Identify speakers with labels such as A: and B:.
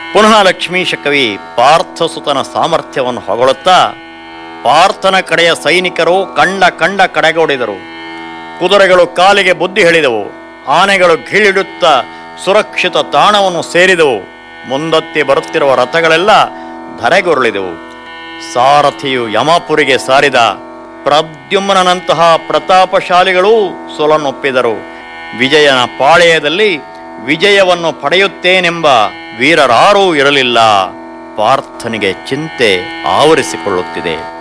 A: ಪುನಃ ಲಕ್ಷ್ಮೀಶ ಕವಿ ಪಾರ್ಥಸುತನ ಸಾಮರ್ಥ್ಯವನ್ನು ಹೊಗಳುತ್ತಾ ಪಾರ್ಥನ ಕಡೆಯ ಸೈನಿಕರು ಕಂಡ ಕಂಡ ಕಡೆಗೊಡಿದರು ಕುದುರೆಗಳು ಕಾಲಿಗೆ ಬುದ್ಧಿ ಹೇಳಿದವು ಆನೆಗಳು ಗಿಳಿಡುತ್ತಾ ಸುರಕ್ಷಿತ ತಾಣವನ್ನು ಸೇರಿದವು ಮುಂದತ್ತಿ ಬರುತ್ತಿರುವ ರಥಗಳೆಲ್ಲ ಧರೆಗುರುಳಿದವು ಸಾರಥಿಯು ಯಮಪುರಿಗೆ ಸಾರಿದ ಪ್ರದ್ಯುಮ್ನಂತಹ ಪ್ರತಾಪಶಾಲಿಗಳೂ ಸೊಲನ್ನೊಪ್ಪಿದರು ವಿಜಯನ ಪಾಳೆಯದಲ್ಲಿ ವಿಜಯವನ್ನು ಪಡೆಯುತ್ತೇನೆಂಬ ವೀರರಾರೂ ಇರಲಿಲ್ಲ ಪಾರ್ಥನಿಗೆ ಚಿಂತೆ ಆವರಿಸಿಕೊಳ್ಳುತ್ತಿದೆ